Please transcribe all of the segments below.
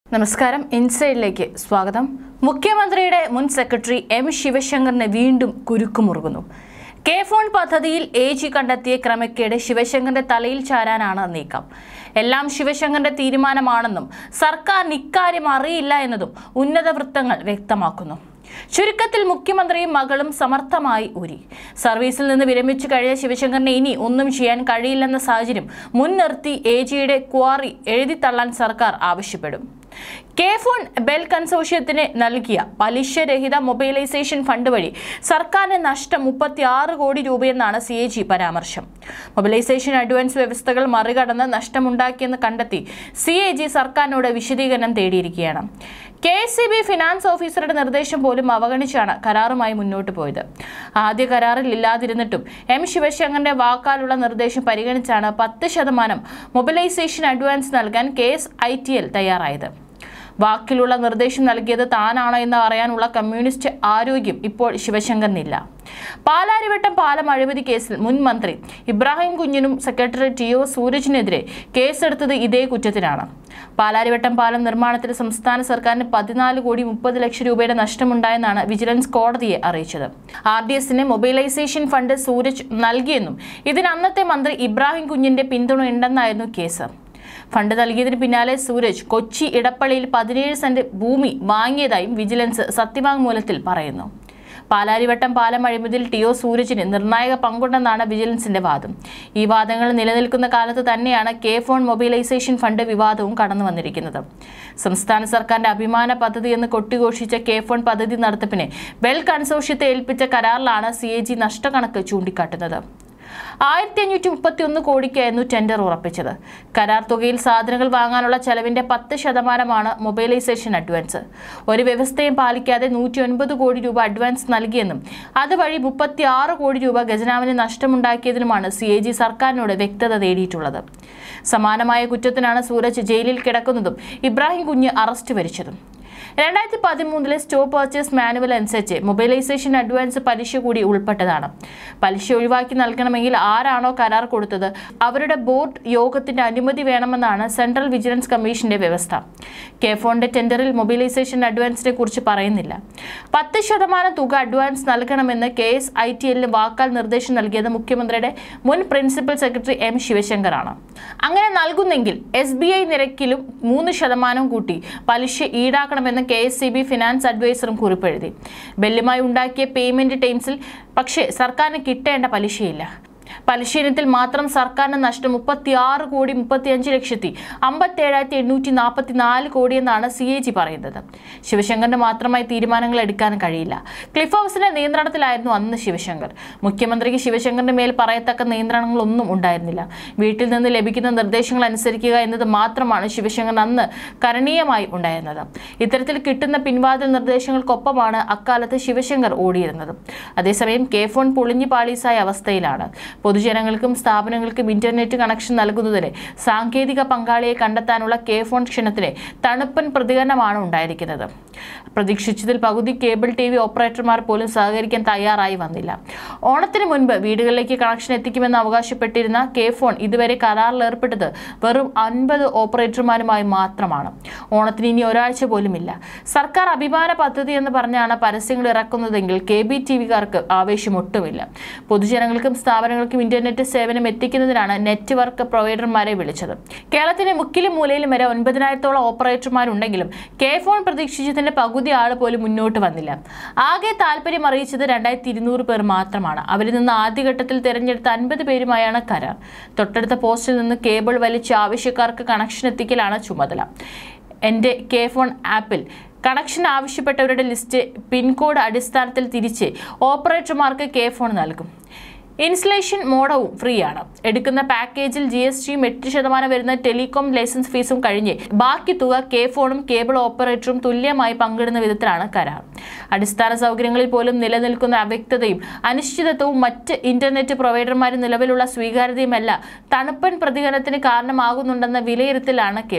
നമസ്കാരം ഇൻസൈഡിലേക്ക് സ്വാഗതം മുഖ്യമന്ത്രിയുടെ മുൻ സെക്രട്ടറി എം ശിവശങ്കറിന് വീണ്ടും കുരുക്കുമുറുകുന്നു കെ ഫോൺ പദ്ധതിയിൽ എ ജി കണ്ടെത്തിയ ക്രമക്കേട് ശിവശങ്കറിന്റെ തലയിൽ ചാരാനാണ് നീക്കം എല്ലാം ശിവശങ്കറിന്റെ തീരുമാനമാണെന്നും സർക്കാരിന് ഇക്കാര്യം അറിയില്ല എന്നതും ഉന്നത വൃത്തങ്ങൾ വ്യക്തമാക്കുന്നു ചുരുക്കത്തിൽ മുഖ്യമന്ത്രിയും മകളും സമർത്ഥമായി ഊരി സർവീസിൽ നിന്ന് വിരമിച്ചു കഴിഞ്ഞ ശിവശങ്കറിനെ ഇനി ഒന്നും ചെയ്യാൻ കഴിയില്ലെന്ന സാഹചര്യം മുൻനിർത്തി എ ജിയുടെ ക്വാറി എഴുതിത്തള്ളാൻ സർക്കാർ ആവശ്യപ്പെടും കെ ഫോൺ ബെൽ കൺസോർഷ്യത്തിന് നൽകിയ പലിശരഹിത മൊബൈലൈസേഷൻ ഫണ്ട് വഴി സർക്കാരിന് നഷ്ടം മുപ്പത്തി ആറ് കോടി രൂപയെന്നാണ് സി എ ജി പരാമർശം മൊബൈലൈസേഷൻ അഡ്വാൻസ് വ്യവസ്ഥകൾ മറികടന്ന് നഷ്ടമുണ്ടാക്കിയെന്ന് കണ്ടെത്തി സി എ ജി സർക്കാരിനോട് വിശദീകരണം തേടിയിരിക്കുകയാണ് K S C B finance ഓഫീസറുടെ നിർദ്ദേശം പോലും അവഗണിച്ചാണ് കരാറുമായി മുന്നോട്ട് പോയത് ആദ്യ കരാറിൽ ഇല്ലാതിരുന്നിട്ടും എം ശിവശങ്കറിന്റെ വാക്കാലുള്ള നിർദ്ദേശം പരിഗണിച്ചാണ് പത്ത് ശതമാനം മൊബിലൈസേഷൻ അഡ്വാൻസ് നൽകാൻ K S I T L തയ്യാറായത് വാക്കിലുള്ള നിർദ്ദേശം നൽകിയത് താനാണോ എന്ന് അറിയാനുള്ള കമ്മ്യൂണിസ്റ്റ് ആരോഗ്യം ഇപ്പോൾ ശിവശങ്കറിനില്ല പാലാരിവട്ടം പാലം അഴിമതി കേസിൽ മുൻ മന്ത്രി ഇബ്രാഹിം കുഞ്ഞിനും സെക്രട്ടറി ടി ഒ സൂരജിനെതിരെ കേസെടുത്തത് ഇതേ കുറ്റത്തിനാണ് പാലാരിവട്ടം പാലം നിർമ്മാണത്തിൽ സംസ്ഥാന സർക്കാരിന് പതിനാല് കോടി മുപ്പത് ലക്ഷം രൂപയുടെ നഷ്ടമുണ്ടായെന്നാണ് വിജിലൻസ് കോടതിയെ അറിയിച്ചത് ആർ ഡി എസിന് മൊബൈലൈസേഷൻ ഫണ്ട് സൂരജ് നൽകിയെന്നും ഇതിന് അന്നത്തെ മന്ത്രി ഇബ്രാഹിം കുഞ്ഞിന്റെ പിന്തുണയുണ്ടെന്നായിരുന്നു കേസ് ഫണ്ട് നൽകിയതിന് പിന്നാലെ സൂരജ് കൊച്ചി ഇടപ്പള്ളിയിൽ പതിനേഴ് സെന്റ് ഭൂമി വാങ്ങിയതായും വിജിലൻസ് സത്യവാങ്മൂലത്തിൽ പറയുന്നു പാലാരിവട്ടം പാലം അഴിമതിയിൽ ടി ഒ സൂരജിന് നിർണായക പങ്കുണ്ടെന്നാണ് വിജിലൻസിന്റെ വാദം ഈ വാദങ്ങൾ നിലനിൽക്കുന്ന കാലത്ത് തന്നെയാണ് കെ ഫോൺ മൊബൈലൈസേഷൻ ഫണ്ട് വിവാദവും കടന്നു വന്നിരിക്കുന്നത് സംസ്ഥാന സർക്കാരിന്റെ അഭിമാന പദ്ധതി എന്ന് കൊട്ടിഘോഷിച്ച കെ ഫോൺ പദ്ധതി നടത്തിപ്പിനെ ബെൽ കൺസോർഷ്യത്തെ ഏൽപ്പിച്ച കരാറിലാണ് സി എ ജി നഷ്ടക്കണക്ക് ചൂണ്ടിക്കാട്ടുന്നത് ആയിരത്തി അഞ്ഞൂറ്റി മുപ്പത്തി ഒന്ന് കോടിക്കായിരുന്നു ടെൻഡർ ഉറപ്പിച്ചത് കരാർ തുകയിൽ സാധനങ്ങൾ വാങ്ങാനുള്ള ചെലവിന്റെ പത്ത് ശതമാനമാണ് മൊബൈലൈസേഷൻ അഡ്വാൻസ് ഒരു വ്യവസ്ഥയും പാലിക്കാതെ നൂറ്റി ഒൻപത് കോടി രൂപ അഡ്വാൻസ് നൽകിയെന്നും അതുവഴി മുപ്പത്തി ആറ് കോടി രൂപ ഖജനാവിന് നഷ്ടമുണ്ടാക്കിയതിനുമാണ് സി എ ജി സർക്കാരിനോട് വ്യക്തത തേടിയിട്ടുള്ളത് സമാനമായ കുറ്റത്തിനാണ് സൂരജ് ജയിലിൽ കിടക്കുന്നതും ഇബ്രാഹിം കുഞ്ഞ് അറസ്റ്റ് വരിച്ചതും രണ്ടായിരത്തി പതിമൂന്നിലെ സ്റ്റോർ പർച്ചേസ് മാനുവൽ അനുസരിച്ച് മൊബൈലൈസേഷൻ അഡ്വാൻസ് പലിശ കൂടി ഉൾപ്പെട്ടതാണ് പലിശ ഒഴിവാക്കി നൽകണമെങ്കിൽ ആരാണോ കരാർ കൊടുത്തത് അവരുടെ ബോർഡ് യോഗത്തിന്റെ അനുമതി വേണമെന്നാണ് സെൻട്രൽ വിജിലൻസ് കമ്മീഷന്റെ വ്യവസ്ഥ കെ ഫോണിന്റെ ടെൻഡറിൽ മൊബൈലൈസേഷൻ അഡ്വാൻസിനെ കുറിച്ച് പറയുന്നില്ല പത്ത് ശതമാനം തുക അഡ്വാൻസ് നൽകണമെന്ന് കെ എസ് ഐ ടി എല്ലിന് വാക്കാൽ നിർദ്ദേശം നൽകിയത് മുഖ്യമന്ത്രിയുടെ മുൻ പ്രിൻസിപ്പൽ സെക്രട്ടറി എം ശിവശങ്കറാണ് അങ്ങനെ നൽകുന്നെങ്കിൽ എസ് ബി ഐ നിരക്കിലും മൂന്ന് ശതമാനം കൂട്ടി പലിശ ഈടാക്കണമെന്ന് K S C B finance അഡ്വൈസറും കുറിപ്പെഴുതി ബെല്ലുമായി ഉണ്ടാക്കിയ പേയ്മെന്റ് ടൈംസിൽ പക്ഷേ സർക്കാരിന് കിട്ടേണ്ട പലിശയില്ല പലിശ ഇനത്തിൽ മാത്രം സർക്കാരിന് നഷ്ടം മുപ്പത്തി ആറ് കോടി മുപ്പത്തിയഞ്ച് ലക്ഷത്തി അമ്പത്തേഴായിരത്തി എണ്ണൂറ്റി നാൽപ്പത്തി നാല് കോടി എന്നാണ് സി എ ജി പറയുന്നത് ശിവശങ്കറിന് മാത്രമായി തീരുമാനങ്ങൾ എടുക്കാൻ കഴിയില്ല ക്ലിഫ് ഹൗസിന്റെ നിയന്ത്രണത്തിലായിരുന്നു അന്ന് ശിവശങ്കർ മുഖ്യമന്ത്രിക്ക് ശിവശങ്കറിന്റെ മേൽ പറയത്തക്ക നിയന്ത്രണങ്ങളൊന്നും ഉണ്ടായിരുന്നില്ല വീട്ടിൽ നിന്ന് ലഭിക്കുന്ന നിർദ്ദേശങ്ങൾ അനുസരിക്കുക എന്നത് മാത്രമാണ് ശിവശങ്കർ അന്ന് കരണീയമായി ഉണ്ടായിരുന്നത് ഇത്തരത്തിൽ കിട്ടുന്ന പിൻവാതിൽ നിർദ്ദേശങ്ങൾക്കൊപ്പമാണ് അക്കാലത്ത് ശിവശങ്കർ ഓടിയിരുന്നത് അതേസമയം കെ ഫോൺ പൊളിഞ്ഞു പാളീസായ അവസ്ഥയിലാണ് പൊതുജനങ്ങൾക്കും സ്ഥാപനങ്ങൾക്കും ഇന്റർനെറ്റ് കണക്ഷൻ നൽകുന്നതിന് സാങ്കേതിക പങ്കാളിയെ കണ്ടെത്താനുള്ള കെ ഫോൺ ക്ഷണത്തിന് തണുപ്പൻ പ്രതികരണമാണ് ഉണ്ടായിരിക്കുന്നത് പ്രതീക്ഷിച്ചതിൽ പകുതി കേബിൾ ടി വി ഓപ്പറേറ്റർമാർ പോലും സഹകരിക്കാൻ തയ്യാറായി വന്നില്ല ഓണത്തിന് മുൻപ് വീടുകളിലേക്ക് കണക്ഷൻ എത്തിക്കുമെന്ന് അവകാശപ്പെട്ടിരുന്ന കെ ഫോൺ ഇതുവരെ കരാറിൽ ഏർപ്പെട്ടത് വെറും അൻപത് ഓപ്പറേറ്റർമാരുമായി മാത്രമാണ് ഓണത്തിന് ഇനി ഒരാഴ്ച പോലുമില്ല സർക്കാർ അഭിമാന പദ്ധതി എന്ന് പറഞ്ഞാണ് പരസ്യങ്ങൾ ഇറക്കുന്നതെങ്കിൽ കെ ബി ടി വിക്കാർക്ക് ആവേശം ഒട്ടുമില്ല പൊതുജനങ്ങൾക്കും സ്ഥാപനങ്ങൾക്കും ഇന്റർനെറ്റ് സേവനം എത്തിക്കുന്നതിനാണ് നെറ്റ്വർക്ക് പ്രൊവൈഡർമാരെ വിളിച്ചത് കേരളത്തിന്റെ മുക്കിലും മൂലയിലും വരെ ഒൻപതിനായിരത്തോളം ഓപ്പറേറ്റർമാരുണ്ടെങ്കിലും കെ ഫോൺ പ്രതീക്ഷിച്ചതിന്റെ പകുതി ആൾ പോലും മുന്നോട്ട് വന്നില്ല ആകെ താല്പര്യം അറിയിച്ചത് രണ്ടായിരത്തി ഇരുന്നൂറ് പേർ മാത്രമാണ് അവരിൽ നിന്ന് ആദ്യഘട്ടത്തിൽ തിരഞ്ഞെടുത്ത അൻപത് പേരുമായാണ് കരാർ തൊട്ടടുത്ത പോസ്റ്റിൽ നിന്ന് കേബിൾ വലിച്ച ആവശ്യക്കാർക്ക് കണക്ഷൻ എത്തിക്കലാണ് ചുമതല എൻ്റെ കെ ഫോൺ ആപ്പിൽ കണക്ഷൻ ആവശ്യപ്പെട്ടവരുടെ ലിസ്റ്റ് പിൻകോഡ് അടിസ്ഥാനത്തിൽ തിരിച്ച് ഓപ്പറേറ്റർമാർക്ക് കെ ഫോൺ നൽകും ഇൻസ്റ്റലേഷൻ മോഡവും ഫ്രീ ആണ് എടുക്കുന്ന പാക്കേജിൽ ജി എസ് ടിയും എട്ട് ശതമാനം വരുന്ന ടെലികോം ലൈസൻസ് ഫീസും കഴിഞ്ഞ് ബാക്കി തുക കെ ഫോണും കേബിൾ ഓപ്പറേറ്ററും തുല്യമായി പങ്കിടുന്ന വിധത്തിലാണ് കരാർ അടിസ്ഥാന സൗകര്യങ്ങളിൽ പോലും നിലനിൽക്കുന്ന അവ്യക്തതയും അനിശ്ചിതത്വവും മറ്റ് ഇന്റർനെറ്റ് പ്രൊവൈഡർമാരിൽ നിലവിലുള്ള സ്വീകാര്യതയുമല്ല തണുപ്പൻ പ്രതികരണത്തിന് കാരണമാകുന്നുണ്ടെന്ന വിലയിരുത്തലാണ് കെ ഫോൺ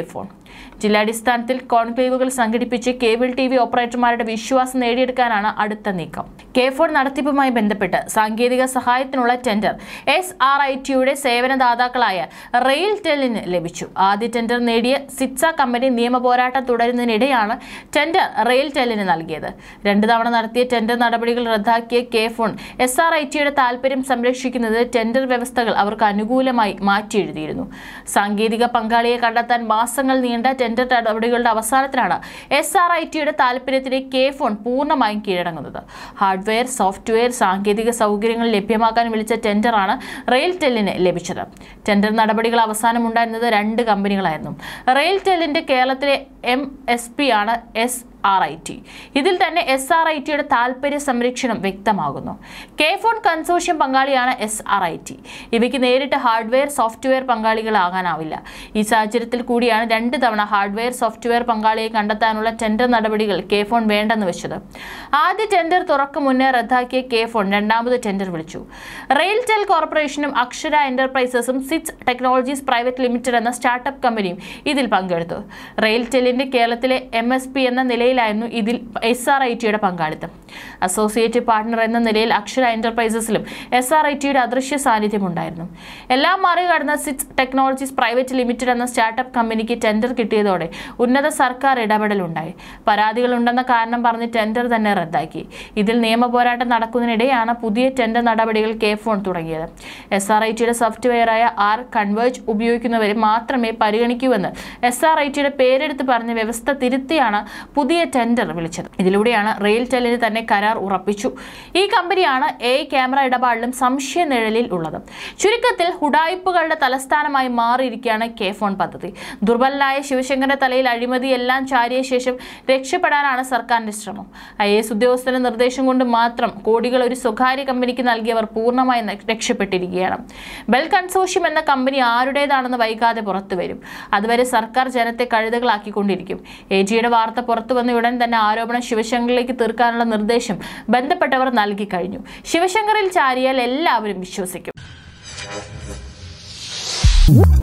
ജില്ലാടിസ്ഥാനത്തിൽ കോൺക്ലേവുകൾ സംഘടിപ്പിച്ച് കേബിൾ ടി വി ഓപ്പറേറ്റർമാരുടെ വിശ്വാസം നേടിയെടുക്കാനാണ് അടുത്ത നീക്കം കെ ഫോൺ നടത്തിപ്പുമായി ബന്ധപ്പെട്ട് സാങ്കേതിക സഹായത്തിനുള്ള ടെൻഡർ എസ് ആർ ഐ ടിയുടെ സേവനദാതാക്കളായ റെയിൽ ടെല്ലിന് ലഭിച്ചു ആദ്യ ടെൻഡർ നേടിയ സിറ്റ്സ കമ്പനി നിയമ പോരാട്ടം തുടരുന്നതിനിടെയാണ് ടെൻഡർ റെയിൽ ടെല്ലിന് നൽകിയത് രണ്ട് തവണ നടത്തിയ ടെൻഡർ നടപടികൾ റദ്ദാക്കിയ K FON S R I ടിയുടെ താൽപര്യം സംരക്ഷിക്കുന്നത് ടെൻഡർ വ്യവസ്ഥകൾ അവർക്ക് അനുകൂലമായി മാറ്റിയെഴുതിയിരുന്നു സാങ്കേതിക പങ്കാളിയെ കണ്ടെത്താൻ മാസങ്ങൾ നീണ്ട ടെൻഡർ നടപടികളുടെ അവസാനത്തിലാണ് എസ് ആർ ഐ ടിയുടെ താൽപര്യത്തിന് കെ ഫോൺ പൂർണ്ണമായും കീഴടങ്ങുന്നത് ഹാർഡ്വെയർ സോഫ്റ്റ്വെയർ സാങ്കേതിക സൗകര്യങ്ങൾ ലഭ്യമാക്കാൻ വിളിച്ച ടെൻഡറാണ് റെയിൽ ടെല്ലിന് ലഭിച്ചത് ടെൻഡർ നടപടികൾ അവസാനമുണ്ടായിരുന്നത് രണ്ട് കമ്പനികളായിരുന്നു റെയിൽ ടെല്ലിന്റെ കേരളത്തിലെ എം എസ് പി ആണ് എസ് ആർ ഐ ടി ഇതിൽ തന്നെ എസ് ആർ ഐ ടിയുടെ താല്പര്യ സംരക്ഷണം വ്യക്തമാകുന്നു കെ ഫോൺ കൺസോഷ്യം പങ്കാളിയാണ് എസ് ആർ ഐ ടി ഇവയ്ക്ക് നേരിട്ട് ഹാർഡ്വെയർ സോഫ്റ്റ്വെയർ പങ്കാളികളാകാനാവില്ല ഈ സാഹചര്യത്തിൽ കൂടിയാണ് രണ്ട് തവണ ഹാർഡ്വെയർ സോഫ്റ്റ്വെയർ പങ്കാളിയെ കണ്ടെത്താനുള്ള ടെൻഡർ നടപടികൾ കെ ഫോൺ വേണ്ടെന്ന് വെച്ചത് ആദ്യ ടെൻഡർ തുറക്കും മുന്നേ റദ്ദാക്കിയ കെ ഫോൺ രണ്ടാമത് ടെൻഡർ വിളിച്ചു റെയിൽ ടെൽ കോർപ്പറേഷനും അക്ഷര എന്റർപ്രൈസസും സിറ്റ്സ് ടെക്നോളജീസ് പ്രൈവറ്റ് ലിമിറ്റഡ് എന്ന സ്റ്റാർട്ടപ്പ് കമ്പനിയും ഇതിൽ പങ്കെടുത്തു റെയിൽ ടെല്ലിന്റെ കേരളത്തിലെ എം എസ് പി എന്ന നിലയിലായിരുന്നു ഇതിൽ എസ് ആർ ഐ ടിയുടെ പങ്കാളിത്തം അസോസിയേറ്റ് പാർട്ണർ എന്ന നിലയിൽ അക്ഷര എന്റർപ്രൈസസിലും എസ് ആർ ഐ ടിയുടെ അദൃശ്യ സാന്നിധ്യമുണ്ടായിരുന്നു എല്ലാം മറികടന്ന സിറ്റ്സ് ടെക്നോളജീസ് പ്രൈവറ്റ് ലിമിറ്റഡ് എന്ന സ്റ്റാർട്ടപ്പ് കമ്പനിക്ക് ടെൻഡർ കിട്ടിയതോടെ ഉന്നത സർക്കാർ ഇടപെടലുണ്ടായി പരാതികളുണ്ടെന്ന കാരണം പറഞ്ഞ് ടെൻഡർ തന്നെ റദ്ദാക്കി ഇതിൽ നിയമ പോരാട്ടം നടക്കുന്നതിനിടെയാണ് പുതിയ ടെൻഡർ നടപടികൾ കെ ഫോൺ തുടങ്ങിയത് എസ് ആർ ഐ ടിയുടെ സോഫ്റ്റ്വെയറായ ആർ കൺവേർജ് ഉപയോഗിക്കുന്നവരെ മാത്രമേ പരിഗണിക്കൂവെന്ന് എസ് ആർ ഐ ടിയുടെ പേരെടുത്ത് പറഞ്ഞ വ്യവസ്ഥ തിരുത്തിയാണ് പുതിയ ടെൻഡർ വിളിച്ചത് ഇതിലൂടെയാണ് റെയിൽ ടെല്ലിന് തന്നെ കരാർ ഉറപ്പിച്ചു ഈ കമ്പനിയാണ് എ ക്യാമറ ഇടപാടിലും സംശയ നിഴലിൽ ഉള്ളത് ചുരുക്കത്തിൽ ഹുഡായിപ്പുകളുടെ തലസ്ഥാനമായി മാറിയിരിക്കുകയാണ് കെ ഫോൺ പദ്ധതി ദുർബലനായ ശിവശങ്കരന്റെ തലയിൽ അഴിമതി എല്ലാം ചാരിയ ശേഷം രക്ഷപ്പെടാനാണ് സർക്കാരിന്റെ ശ്രമം ഐ എസ് ഉദ്യോഗസ്ഥന്റെ നിർദ്ദേശം കൊണ്ട് മാത്രം കോടികൾ ഒരു സ്വകാര്യ കമ്പനിക്ക് നൽകിയവർ പൂർണ്ണമായി ന- രക്ഷപ്പെട്ടിരിക്കുകയാണ് ബെൽ കൺസോഷ്യം എന്ന കമ്പനി ആരുടേതാണെന്ന് വൈകാതെ പുറത്തു വരും അതുവരെ സർക്കാർ ജനത്തെ കഴുതകളാക്കിക്കൊണ്ടിരിക്കും എ ജിയുടെ വാർത്ത പുറത്തു വന്ന ഉടൻ തന്നെ ആരോപണം ശിവശങ്കറിലേക്ക് തീർക്കാനുള്ള നിർദ്ദേശം ബന്ധപ്പെട്ടവർ നൽകി കഴിഞ്ഞു ശിവശങ്കറിൽ ചാരിയാൽ എല്ലാവരും വിശ്വസിക്കും